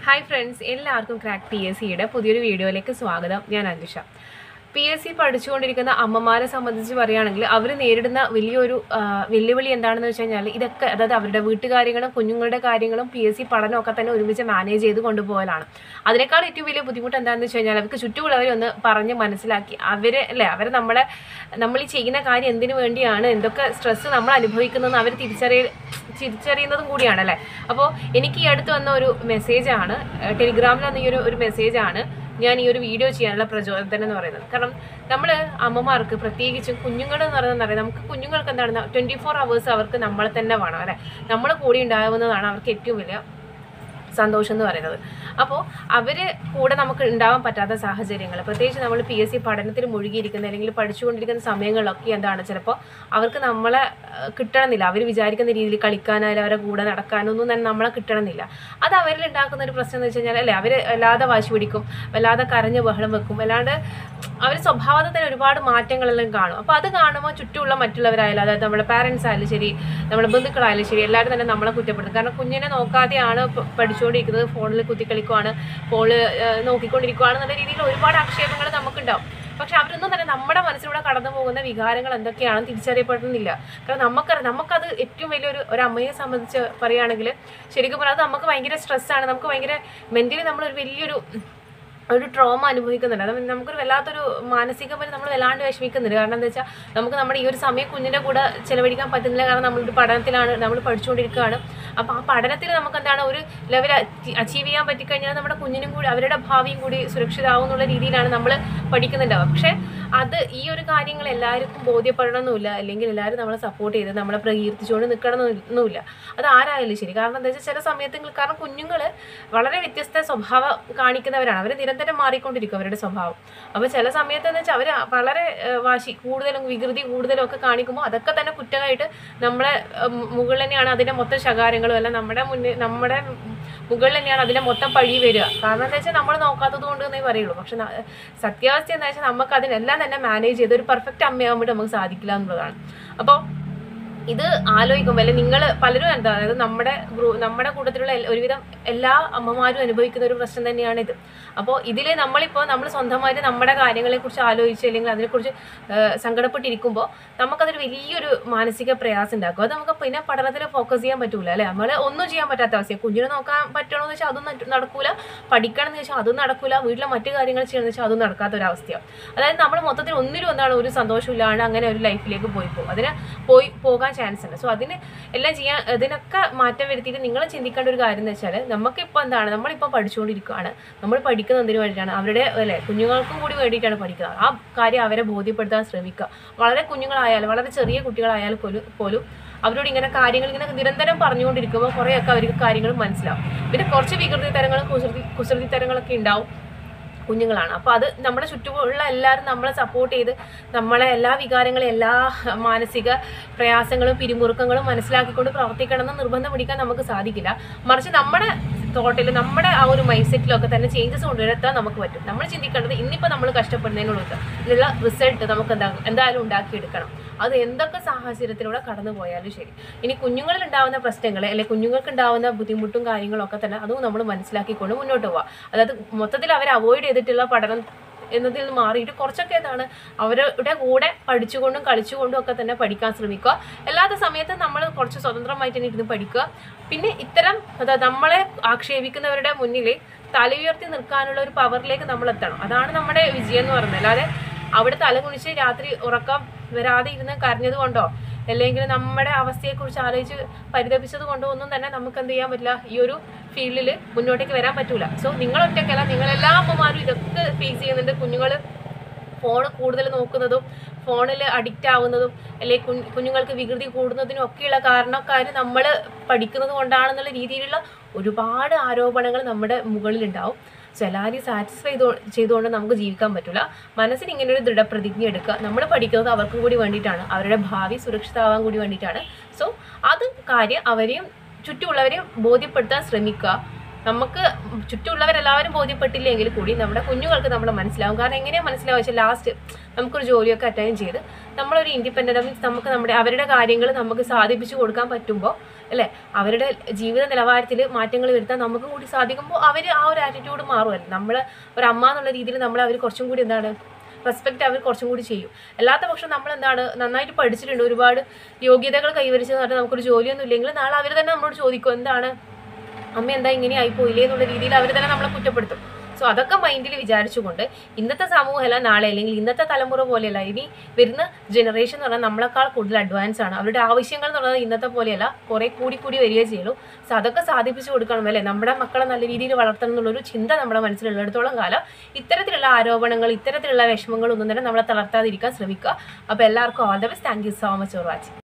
hi friends എല്ലാവർക്കും crack P S സിയുടെ പുതിയൊരു വീഡിയോയിലേക്ക് സ്വാഗതം ഞാൻ അനുഷ പി എസ് സി പഠിച്ചുകൊണ്ടിരിക്കുന്ന അമ്മമാരെ സംബന്ധിച്ച് പറയുകയാണെങ്കിൽ അവർ നേരിടുന്ന വലിയൊരു ആ, വെല്ലുവിളി എന്താണെന്ന് വെച്ച് കഴിഞ്ഞാൽ ഇതൊക്കെ അതായത് അവരുടെ വീട്ടുകാര്യങ്ങളും കുഞ്ഞുങ്ങളുടെ കാര്യങ്ങളും പി എസ് സി പഠനമൊക്കെ തന്നെ ഒരുമിച്ച് മാനേജ് ചെയ്ത് കൊണ്ടുപോകലാണ് അതിനേക്കാൾ ഏറ്റവും വലിയ ബുദ്ധിമുട്ട് എന്താണെന്ന് വെച്ച് കഴിഞ്ഞാൽ അവർക്ക് ചുറ്റുമുള്ളവരെ ഒന്ന് പറഞ്ഞ് മനസ്സിലാക്കി അവരെ അല്ലേ അവർ നമ്മളെ നമ്മൾ ഈ ചെയ്യുന്ന കാര്യം എന്തിനു വേണ്ടിയാണ് എന്തൊക്കെ സ്ട്രെസ്സ് നമ്മൾ അനുഭവിക്കുന്നതെന്ന് അവർ തിരിച്ചറിയ തിരിച്ചറിയുന്നതും കൂടിയാണ് അല്ലേ അപ്പോൾ എനിക്ക് ഈ അടുത്ത് വന്ന ഒരു മെസ്സേജാണ് ടെലിഗ്രാമിൽ വന്ന ഈ ഒരു ഒരു മെസ്സേജാണ് ഞാൻ ഈ ഒരു വീഡിയോ ചെയ്യാനുള്ള പ്രചോദനം എന്ന് പറയുന്നത് കാരണം നമ്മൾ അമ്മമാർക്ക് പ്രത്യേകിച്ചും കുഞ്ഞുങ്ങൾ എന്ന് പറയുന്നത് അറിയാം നമുക്ക് കുഞ്ഞുങ്ങൾക്ക് എന്താണ് ട്വൻറ്റി ഫോർ അവേഴ്സ് അവർക്ക് നമ്മളെ തന്നെ വേണം അല്ലേ നമ്മൾ കൂടി ഉണ്ടാകുന്നതാണ് അവർക്ക് ഏറ്റവും വലിയ സന്തോഷം എന്ന് പറയുന്നത് അപ്പോൾ അവർ കൂടെ നമുക്ക് ഉണ്ടാവാൻ പറ്റാത്ത സാഹചര്യങ്ങൾ പ്രത്യേകിച്ച് നമ്മൾ പി എസ് സി പഠനത്തിൽ മുഴുകിയിരിക്കുന്ന അല്ലെങ്കിൽ പഠിച്ചുകൊണ്ടിരിക്കുന്ന സമയങ്ങളിലൊക്കെ എന്താണ് ചിലപ്പോൾ അവർക്ക് നമ്മളെ ആ, കിട്ടണമെന്നില്ല അവർ വിചാരിക്കുന്ന രീതിയിൽ കളിക്കാനായാലും അവരെ കൂടെ നടക്കാനൊന്നും തന്നെ നമ്മളെ കിട്ടണമെന്നില്ല അത് അവരിൽ ഉണ്ടാക്കുന്ന ഒരു പ്രശ്നം എന്ന് വെച്ച് കഴിഞ്ഞാൽ അല്ലേ അവർ വല്ലാതെ വാശി പിടിക്കും വല്ലാതെ കരഞ്ഞ് ബഹളം വെക്കും വല്ലാണ്ട് അവർ സ്വഭാവത്തിൽ തന്നെ ഒരുപാട് മാറ്റങ്ങളെല്ലാം കാണും അപ്പോൾ അത് കാണുമ്പോൾ ചുറ്റുമുള്ള മറ്റുള്ളവരായാലും അതായത് നമ്മുടെ പാരൻസ് ആയാലും ശരി നമ്മുടെ ബന്ധുക്കളായാലും ശരി എല്ലാവരും തന്നെ നമ്മളെ കുറ്റപ്പെടുത്തും കാരണം കുഞ്ഞിനെ നോക്കാതെയാണ് പ- പഠിച്ചുകൊണ്ടിരിക്കുന്നത് ഫോണിൽ കുത്തിക്കളിക്കുവാണ് ഫോണിൽ നോക്കിക്കൊണ്ടിരിക്കുവാണ് എന്നുള്ള രീതിയിൽ ഒരുപാട് ആക്ഷേപങ്ങൾ നമുക്കുണ്ടാവും പക്ഷെ അവരൊന്നും തന്നെ നമ്മുടെ മനസ്സിലൂടെ കടന്നു പോകുന്ന വികാരങ്ങൾ എന്തൊക്കെയാണെന്ന് തിരിച്ചറിയപ്പെടുന്നില്ല കാരണം നമുക്കറിയാം നമുക്കത് ഏറ്റവും വലിയൊരു ഒരു അമ്മയെ സംബന്ധിച്ച് പറയുകയാണെങ്കിൽ ശരിക്കും പറഞ്ഞാൽ അത് നമുക്ക് ഭയങ്കര സ്ട്രെസ്സാണ് നമുക്ക് ഭയങ്കര മെൻ്റലി നമ്മളൊരു വലിയൊരു ഒരു ട്രോമ അനുഭവിക്കുന്നുണ്ട് അത് നമുക്കൊരു വല്ലാത്തൊരു മാനസികമായി നമ്മൾ വല്ലാണ്ട് വിഷമിക്കുന്നുണ്ട് കാരണം എന്താ വെച്ചാൽ നമുക്ക് നമ്മുടെ ഈ ഒരു സമയം കുഞ്ഞിൻ്റെ കൂടെ ചിലവഴിക്കാൻ പറ്റുന്നില്ല കാരണം നമ്മളൊരു പഠനത്തിലാണ് നമ്മൾ പഠിച്ചുകൊണ്ടിരിക്കുകയാണ് അപ്പോൾ ആ പഠനത്തിൽ നമുക്ക് എന്താണ് ഒരു ലെവൽ അച്ചീവ് ചെയ്യാൻ പറ്റിക്കഴിഞ്ഞാൽ നമ്മുടെ കുഞ്ഞിനും കൂടി അവരുടെ ഭാവിയും കൂടി സുരക്ഷിതാവും എന്നുള്ള രീതിയിലാണ് നമ്മൾ പഠിക്കുന്നുണ്ടാവുക പക്ഷേ അത് ഈ ഒരു കാര്യങ്ങൾ എല്ലാവർക്കും ബോധ്യപ്പെടണമെന്നില്ല അല്ലെങ്കിൽ എല്ലാവരും നമ്മളെ സപ്പോർട്ട് ചെയ്ത് നമ്മളെ പ്രകീർത്തിച്ചുകൊണ്ട് നിൽക്കണമെന്നൊന്നുമില്ല അത് ആരായാലും ശരി കാരണം എന്താ വെച്ചാൽ ചില സമയത്ത് കാരണം കുഞ്ഞുങ്ങൾ വളരെ വ്യത്യസ്ത സ്വഭാവം കാണിക്കുന്നവരാണ് അവർ നിരന്തരം മാറിക്കൊണ്ടിരിക്കും അവരുടെ സ്വഭാവം അപ്പോൾ ചില സമയത്ത് എന്ന് വെച്ചാൽ അവർ വളരെ ഏഹ്, വാശി കൂടുതലും വികൃതി കൂടുതലും ഒക്കെ കാണിക്കുമ്പോൾ അതൊക്കെ തന്നെ കുറ്റമായിട്ട് നമ്മളെ ഉം, മുകളിൽ തന്നെയാണ് അതിൻ്റെ മൊത്തം ശകാരങ്ങളും എല്ലാം നമ്മുടെ മുന്നിൽ നമ്മുടെ മുകളിൽ തന്നെയാണ് അതിൻ്റെ മൊത്തം പഴി വരിക കാരണം എന്താ വെച്ചാൽ നമ്മൾ നോക്കാത്തത് കൊണ്ട് എന്നേ പറയുള്ളൂ പക്ഷെ ന- സത്യാവസ്ഥ എന്താ വെച്ചാൽ നമുക്ക് അതിനെല്ലാം തന്നെ മാനേജ് ചെയ്ത് ഒരു പെർഫെക്റ്റ് അമ്മയാകുമ്പോൾ നമുക്ക് സാധിക്കില്ല എന്നുള്ളതാണ് അപ്പോൾ ഇത് ആലോചിക്കുമ്പോൾ അല്ലെങ്കിൽ നിങ്ങൾ പലരും എന്താ അതായത് നമ്മുടെ ഗ്രൂ നമ്മുടെ കൂട്ടത്തിലുള്ള എൽ- ഒരുവിധം എല്ലാ അമ്മമാരും അനുഭവിക്കുന്ന ഒരു പ്രശ്നം തന്നെയാണ് ഇത് അപ്പോൾ ഇതിൽ നമ്മളിപ്പോൾ നമ്മൾ സ്വന്തമായിട്ട് നമ്മുടെ കാര്യങ്ങളെക്കുറിച്ച് ആലോചിച്ച് അല്ലെങ്കിൽ അതിനെക്കുറിച്ച് ഏഹ്, സങ്കടപ്പെട്ടിരിക്കുമ്പോൾ നമുക്കതൊരു വലിയൊരു മാനസിക പ്രയാസം ഉണ്ടാക്കും അത് നമുക്ക് പിന്നെ പഠനത്തിൽ ഫോക്കസ് ചെയ്യാൻ പറ്റൂല അല്ലേ നമ്മൾ ഒന്നും ചെയ്യാൻ പറ്റാത്ത അവസ്ഥയാണ് കുഞ്ഞിനെ നോക്കാൻ പറ്റണമെന്ന് വെച്ചാൽ അതും നട്ട് നടക്കൂല പഠിക്കണം എന്ന് വെച്ചാൽ അതും നടക്കൂല വീട്ടിലെ മറ്റു കാര്യങ്ങൾ ചെയ്യണമെന്ന് വെച്ചാൽ അതും നടക്കാത്ത ഒരു അവസ്ഥയാണ് അതായത് നമ്മൾ മൊത്തത്തിൽ ഒന്നിലും എന്താണ് ഒരു സന്തോഷമില്ലാണ്ട് അങ്ങനെ ഒരു ലൈഫിലേക്ക് പോയി പോകും അതിന് പോയി പോകാൻ ചാൻസ് ഉണ്ട് സോ അതിന് എല്ലാം ചെയ്യാൻ അതിനൊക്കെ മാറ്റം വരുത്തിയിട്ട് നിങ്ങൾ ചിന്തിക്കേണ്ട ഒരു കാര്യം എന്ന് വെച്ചാൽ നമുക്കിപ്പോൾ എന്താണ് നമ്മളിപ്പോൾ പഠിച്ചുകൊണ്ടിരിക്കുകയാണ് നമ്മൾ പഠിക്കുന്നത് എന്തിനു വേണ്ടിയിട്ടാണ് അവരുടെ അല്ലേ കുഞ്ഞുങ്ങൾക്കും കൂടി വേണ്ടിയിട്ടാണ് പഠിക്കുന്നത് ആ കാര്യം അവരെ ബോധ്യപ്പെടുത്താൻ ശ്രമിക്കുക വളരെ കുഞ്ഞുങ്ങളായാലും വളരെ ചെറിയ കുട്ടികളായാലും പോലും പോലും അവരോട് ഇങ്ങനെ കാര്യങ്ങൾ ഇങ്ങനെ നിരന്തരം പറഞ്ഞുകൊണ്ടിരിക്കുമ്പോൾ കുറേയൊക്കെ അവർക്ക് കാര്യങ്ങൾ മനസ്സിലാവും പിന്നെ കുറച്ച് വികൃതി തരങ്ങളും കുസൃതി കുസൃതി തരങ്ങളൊക്കെ ഉണ്ടാവും കുഞ്ഞുങ്ങളാണ് അപ്പോൾ അത് നമ്മുടെ ചുറ്റുമുള്ള എല്ലാവരും നമ്മളെ സപ്പോർട്ട് ചെയ്ത് നമ്മളെ എല്ലാ വികാരങ്ങളും എല്ലാ മാനസിക പ്രയാസങ്ങളും പിരിമുറുക്കങ്ങളും മനസ്സിലാക്കിക്കൊണ്ട് പ്രവർത്തിക്കണമെന്ന് നിർബന്ധം പിടിക്കാൻ നമുക്ക് സാധിക്കില്ല മറിച്ച് നമ്മുടെ തോട്ടിൽ നമ്മുടെ ആ ഒരു മൈൻഡ് സെറ്റിലൊക്കെ തന്നെ ചേഞ്ചസ് കൊണ്ടുവരുത്താൻ നമുക്ക് പറ്റും നമ്മൾ ചിന്തിക്കേണ്ടത് ഇന്നിപ്പോൾ നമ്മൾ കഷ്ടപ്പെടുന്നതിനുള്ള ഇതിലുള്ള റിസൾട്ട് നമുക്ക് എന്താ എന്തായാലും ഉണ്ടാക്കിയെടുക്കണം അത് എന്തൊക്കെ സാഹചര്യത്തിലൂടെ കടന്നു പോയാലും ശരി ഇനി കുഞ്ഞുങ്ങളിൽ ഉണ്ടാവുന്ന പ്രശ്നങ്ങൾ അല്ലെങ്കിൽ കുഞ്ഞുങ്ങൾക്ക് ഉണ്ടാവുന്ന ബുദ്ധിമുട്ടും കാര്യങ്ങളൊക്കെ തന്നെ അതും നമ്മൾ മനസ്സിലാക്കിക്കൊണ്ട് മുന്നോട്ട് പോവുക അതായത് മൊത്തത്തിൽ അവർ അവോയ്ഡ് ചെയ്തിട്ടുള്ള പഠനം എന്നതിൽ നിന്ന് മാറിയിട്ട് കുറച്ചൊക്കെ എന്താണ് അവരുടെ കൂടെ പഠിച്ചുകൊണ്ടും കളിച്ചുകൊണ്ടും ഒക്കെ തന്നെ പഠിക്കാൻ ശ്രമിക്കുക അല്ലാത്ത സമയത്ത് നമ്മൾ കുറച്ച് സ്വതന്ത്രമായിട്ട് തന്നെ ഇരുന്ന് പഠിക്കുക പിന്നെ ഇത്തരം അതായത് നമ്മളെ ആക്ഷേപിക്കുന്നവരുടെ മുന്നിൽ തല ഉയർത്തി നിൽക്കാനുള്ള ഒരു പവറിലേക്ക് നമ്മൾ എത്തണം അതാണ് നമ്മുടെ വിജയം എന്ന് പറയുന്നത് അല്ലാതെ അവിടെ തല കുണിച്ച് രാത്രി ഉറക്കം വരാതെ ഇരുന്ന് കരഞ്ഞത് കൊണ്ടോ അല്ലെങ്കിൽ നമ്മുടെ അവസ്ഥയെക്കുറിച്ച് ആലോചിച്ച് പരിതപിച്ചത് കൊണ്ടോ ഒന്നും തന്നെ നമുക്ക് എന്ത് ചെയ്യാൻ പറ്റില്ല ഈ ഒരു ഫീൽഡിൽ മുന്നോട്ടേക്ക് വരാൻ പറ്റൂല സോ നിങ്ങൾ ഒറ്റയ്ക്കല്ല നിങ്ങളെല്ലാ അമ്മമാരും ഇതൊക്കെ ഫേസ് ചെയ്യുന്നുണ്ട് കുഞ്ഞുങ്ങൾ ഫോൺ കൂടുതൽ നോക്കുന്നതും ഫോണിൽ അഡിക്റ്റ് ആവുന്നതും അല്ലെങ്കിൽ കുഞ്ഞ് കുഞ്ഞുങ്ങൾക്ക് വികൃതി കൂടുന്നതിനും ഒക്കെയുള്ള കാരണക്കാർ നമ്മൾ പഠിക്കുന്നത് കൊണ്ടാണെന്നുള്ള രീതിയിലുള്ള ഒരുപാട് ആരോപണങ്ങൾ നമ്മുടെ മുകളിലുണ്ടാവും സോ എല്ലാവരെയും സാറ്റിസ്ഫൈ ചെയ്തുകൊണ്ട് നമുക്ക് ജീവിക്കാൻ പറ്റില്ല മനസ്സിന് ഇങ്ങനെ ഒരു ദൃഢപ്രതിജ്ഞ എടുക്കുക നമ്മൾ പഠിക്കുന്നത് അവർക്കും കൂടി വേണ്ടിയിട്ടാണ് അവരുടെ ഭാവി സുരക്ഷിതമാവാൻ കൂടി വേണ്ടിയിട്ടാണ് സോ അത് കാര്യം അവരെയും ചുറ്റുമുള്ളവരെയും ബോധ്യപ്പെടുത്താൻ ശ്രമിക്കുക നമുക്ക് ചുറ്റുമുള്ളവരെല്ലാവരും ബോധ്യപ്പെട്ടില്ലെങ്കിൽ കൂടി നമ്മുടെ കുഞ്ഞുങ്ങൾക്ക് നമ്മൾ മനസ്സിലാവും കാരണം എങ്ങനെയാണ് മനസ്സിലാവുക വെച്ചാൽ ലാസ്റ്റ് നമുക്കൊരു ജോലിയൊക്കെ അറ്റൻഡ് ചെയ്ത് നമ്മളൊരു ഇൻഡിപെൻഡൻ്റ് മീൻസ് നമുക്ക് നമ്മുടെ അവരുടെ കാര്യങ്ങൾ നമുക്ക് സാധിപ്പിച്ചു കൊടുക്കാൻ പറ്റുമ്പോൾ അല്ലേ അവരുടെ ജീവിത നിലവാരത്തിൽ മാറ്റങ്ങൾ വരുത്താൻ നമുക്കും കൂടി സാധിക്കുമ്പോൾ അവർ ആ ഒരു ആറ്റിറ്റ്യൂഡ് മാറുമല്ലോ നമ്മൾ ഒരു അമ്മ എന്നുള്ള രീതിയിൽ നമ്മൾ അവർ കുറച്ചും കൂടി എന്താണ് റെസ്പെക്റ്റ് അവർ കുറച്ചും കൂടി ചെയ്യും അല്ലാത്ത പക്ഷം നമ്മൾ എന്താണ് നന്നായിട്ട് പഠിച്ചിട്ടുണ്ട് ഒരുപാട് യോഗ്യതകൾ കൈവരിച്ചെന്ന് പറഞ്ഞാൽ നമുക്കൊരു ജോലിയൊന്നും ഇല്ലെങ്കിൽ നാളെ അവർ തന്നെ നമ്മളോട് ചോദിക്കും എന്താണ് അമ്മ എന്താ ഇങ്ങനെ ആയിപ്പോയില്ലേ എന്നുള്ള രീതിയിൽ അവർ തന്നെ നമ്മളെ കുറ്റപ്പെടുത്തും സോ അതൊക്കെ മൈൻഡിൽ വിചാരിച്ചുകൊണ്ട് ഇന്നത്തെ സമൂഹമല്ല നാളെ അല്ലെങ്കിൽ ഇന്നത്തെ തലമുറ പോലെയല്ല ഇനി വരുന്ന ജനറേഷൻ എന്ന് പറഞ്ഞാൽ നമ്മളെക്കാൾ കൂടുതൽ അഡ്വാൻസ് ആണ് അവരുടെ ആവശ്യങ്ങൾ എന്ന് പറഞ്ഞാൽ ഇന്നത്തെ പോലെയല്ല കുറേ കൂടി കൂടി വരികയേ ചെയ്യുള്ളൂ സോ അതൊക്കെ സാധിപ്പിച്ചു കൊടുക്കണം അല്ലേ നമ്മുടെ മക്കളെ നല്ല രീതിയിൽ വളർത്തണം എന്നുള്ളൊരു ചിന്ത നമ്മുടെ മനസ്സിലുള്ളിടത്തോളം കാലം ഇത്തരത്തിലുള്ള ആരോപണങ്ങൾ ഇത്തരത്തിലുള്ള വിഷമങ്ങളൊന്നും തന്നെ നമ്മളെ തളർത്താതിരിക്കാൻ ശ്രമിക്കുക അപ്പോൾ എല്ലാവർക്കും all the best thank you so much for watching